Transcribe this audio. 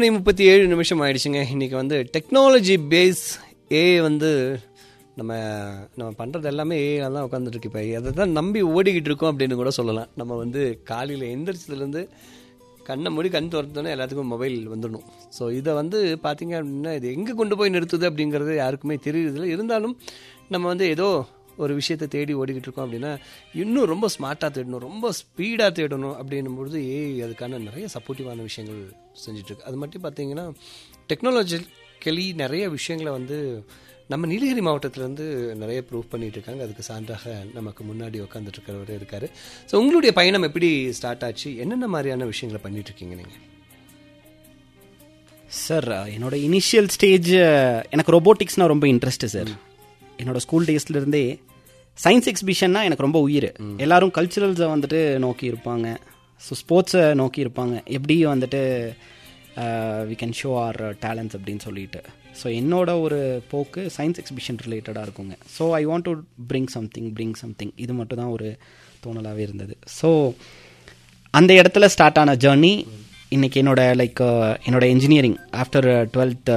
மணி முப்பத்தி ஏழு நிமிஷம் ஆயிடுச்சுங்க இன்னைக்கு வந்து டெக்னாலஜி பேஸ் ஏ வந்து நம்ம நம்ம பண்ணுறது எல்லாமே ஏஐ தான் உட்காந்துட்டு இருக்கு இப்போ அதை தான் நம்பி ஓடிக்கிட்டு இருக்கோம் அப்படின்னு கூட சொல்லலாம் நம்ம வந்து காலையில் எந்திரிச்சதுலேருந்து கண்ணை மூடி கண் திறந்தோன்னே எல்லாத்துக்கும் மொபைல் வந்துடணும் ஸோ இதை வந்து பார்த்தீங்க அப்படின்னா இது எங்கே கொண்டு போய் நிறுத்துது அப்படிங்கிறது யாருக்குமே தெரியுறதில்ல இருந்தாலும் நம்ம வந்து ஏதோ ஒரு விஷயத்தை தேடி ஓடிக்கிட்டு இருக்கோம் அப்படின்னா இன்னும் ரொம்ப ஸ்மார்ட்டாக தேடணும் ரொம்ப ஸ்பீடாக தேடணும் அப்படின்னும் பொழுது ஏஐ அதுக்கான நிறைய சப்போர்ட்டிவான விஷயங்கள் செஞ்சிட்ருக்கு அது மட்டும் பார்த்தீங்கன்னா டெக்னாலஜிக்கலி நிறைய விஷயங்களை வந்து நம்ம நீலகிரி மாவட்டத்திலேருந்து நிறைய ப்ரூவ் பண்ணிட்டு இருக்காங்க அதுக்கு சான்றாக நமக்கு முன்னாடி உட்காந்துட்டு இருக்கிறவர் இருக்காரு ஸோ உங்களுடைய பயணம் எப்படி ஸ்டார்ட் ஆச்சு என்னென்ன மாதிரியான விஷயங்களை பண்ணிட்டு இருக்கீங்க நீங்கள் சார் என்னோட இனிஷியல் ஸ்டேஜ் எனக்கு ரொபோட்டிக்ஸ்னால் ரொம்ப இன்ட்ரெஸ்ட் சார் என்னோட ஸ்கூல் டேஸ்லேருந்தே சயின்ஸ் எக்ஸிபிஷன்னா எனக்கு ரொம்ப உயிர் எல்லாரும் கல்ச்சுரல்ஸை வந்துட்டு நோக்கி இருப்பாங்க ஸோ ஸ்போர்ட்ஸை நோக்கி இருப்பாங்க எப்படி வந்துட்டு we can show our talents அப்படின்னு சொல்லிட்டு ஸோ என்னோட ஒரு போக்கு சயின்ஸ் எக்ஸிபிஷன் ரிலேட்டடாக இருக்குங்க so I want to bring something bring something இது மட்டும் தான் ஒரு தோணலாகவே இருந்தது ஸோ அந்த இடத்துல ஸ்டார்ட் ஆன ஜேர்னி இன்னைக்கு என்னோட லைக் என்னோட இன்ஜினியரிங் ஆஃப்டர் டுவெல்த்